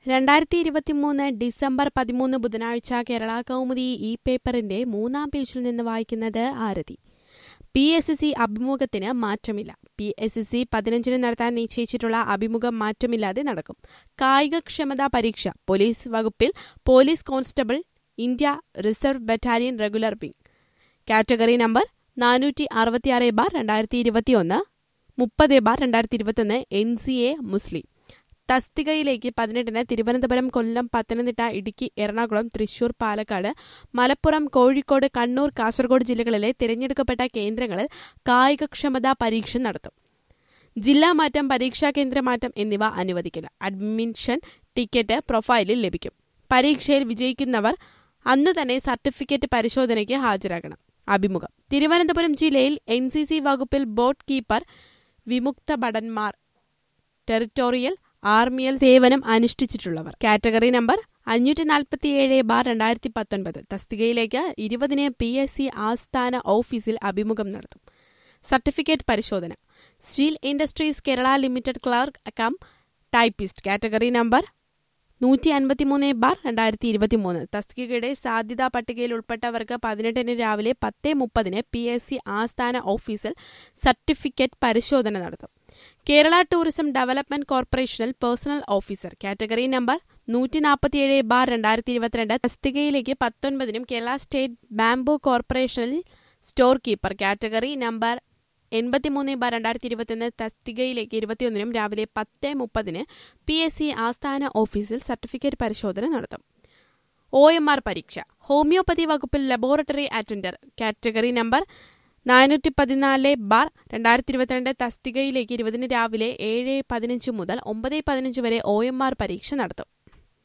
രണ്ടായിരത്തി ഇരുപത്തിമൂന്ന് ഡിസംബർ പതിമൂന്ന് ബുധനാഴ്ച കേരള കൗമുദി ഈ പേപ്പറിന്റെ മൂന്നാം പേജിൽ നിന്ന് വായിക്കുന്നത് ആരതി പി എസ് സി അഭിമുഖത്തിന് മാറ്റമില്ല പി എസ് സി പതിനഞ്ചിന് നടത്താൻ നിശ്ചയിച്ചിട്ടുള്ള അഭിമുഖം മാറ്റമില്ലാതെ നടക്കും കായികക്ഷമതാ പരീക്ഷ പോലീസ് വകുപ്പിൽ police constable India reserve battalion regular wing category number നാനൂറ്റി അറുപത്തിയാറ് ബാർ രണ്ടായിരത്തി ഇരുപത്തിയൊന്ന് മുപ്പത് ബാർ രണ്ടായിരത്തി ഇരുപത്തൊന്ന് എൻ സി എ മുസ്ലിം തസ്തികയിലേക്ക് പതിനെട്ടിന് തിരുവനന്തപുരം കൊല്ലം പത്തനംതിട്ട ഇടുക്കി എറണാകുളം തൃശൂർ പാലക്കാട് മലപ്പുറം കോഴിക്കോട് കണ്ണൂർ കാസർഗോഡ് ജില്ലകളിലെ തിരഞ്ഞെടുക്കപ്പെട്ട കേന്ദ്രങ്ങളിൽ കായികക്ഷമതാ പരീക്ഷ നടത്തും ജില്ലാ മാറ്റം പരീക്ഷാ കേന്ദ്രമാറ്റം എന്നിവ അനുവദിക്കില്ല അഡ്മിഷൻ ടിക്കറ്റ് പ്രൊഫൈലിൽ ലഭിക്കും പരീക്ഷയിൽ വിജയിക്കുന്നവർ അന്നു തന്നെ സർട്ടിഫിക്കറ്റ് പരിശോധനയ്ക്ക് ഹാജരാകണം അഭിമുഖം തിരുവനന്തപുരം ജില്ലയിൽ എൻ സി സി വകുപ്പിൽ ബോട്ട് കീപ്പർ വിമുക്ത ഭടന്മാർ ടെറിട്ടോറിയൽ ആർമിയൽ സേവനം അനുഷ്ഠിച്ചിട്ടുള്ളവർ കാറ്റഗറി നമ്പർ അഞ്ഞൂറ്റി നാൽപ്പത്തിയേഴ് ബാർ രണ്ടായിരത്തി പത്തൊൻപത് തസ്തികയിലേക്ക് ഇരുപതിന് പി എസ് സി ആസ്ഥാന ഓഫീസിൽ അഭിമുഖം നടത്തും സർട്ടിഫിക്കറ്റ് പരിശോധന steel industries Kerala limited clerk cum typist category number നൂറ്റി അൻപത്തിമൂന്ന് ബാർ രണ്ടായിരത്തി ഇരുപത്തിമൂന്ന് തസ്തികയുടെ സാധ്യതാ പട്ടികയിൽ ഉൾപ്പെട്ടവർക്ക് പതിനെട്ടിന് രാവിലെ പത്ത് മുപ്പതിന് പി എസ് സി ആസ്ഥാന ഓഫീസിൽ സർട്ടിഫിക്കറ്റ് പരിശോധന നടത്തും കേരള ടൂറിസം ഡെവലപ്മെന്റ് കോർപ്പറേഷനിൽ പേഴ്സണൽ ഓഫീസർ കാറ്റഗറി നമ്പർ നൂറ്റി നാൽപ്പത്തിയേഴ് ബാർ രണ്ടായിരത്തി ഇരുപത്തിരണ്ട് തസ്തികയിലേക്ക് പത്തൊൻപതിനും കേരള സ്റ്റേറ്റ് ബാംബു കോർപ്പറേഷനിൽ സ്റ്റോർ കീപ്പർ കാറ്റഗറി നമ്പർ എൺപത്തിമൂന്ന് ബാർ രണ്ടായിരത്തി ഇരുപത്തിയൊന്ന് തസ്തികയിലേക്ക് ഇരുപത്തിയൊന്നിനും രാവിലെ പത്ത് മുപ്പതിന് പി എസ് സി ആസ്ഥാന ഓഫീസിൽ സർട്ടിഫിക്കറ്റ് പരിശോധന നടത്തും ഒ എം ആർ പരീക്ഷ ഹോമിയോപ്പതി വകുപ്പിൽ ലബോറട്ടറി അറ്റൻഡർ കാറ്റഗറി നമ്പർ നാനൂറ്റി പതിനാല് ബാർ രണ്ടായിരത്തി ഇരുപത്തിരണ്ട് തസ്തികയിലേക്ക് ഇരുപതിന് രാവിലെ ഏഴ് പതിനഞ്ച് മുതൽ ഒമ്പത് പതിനഞ്ച് വരെ ഒ എം ആർ പരീക്ഷ നടത്തും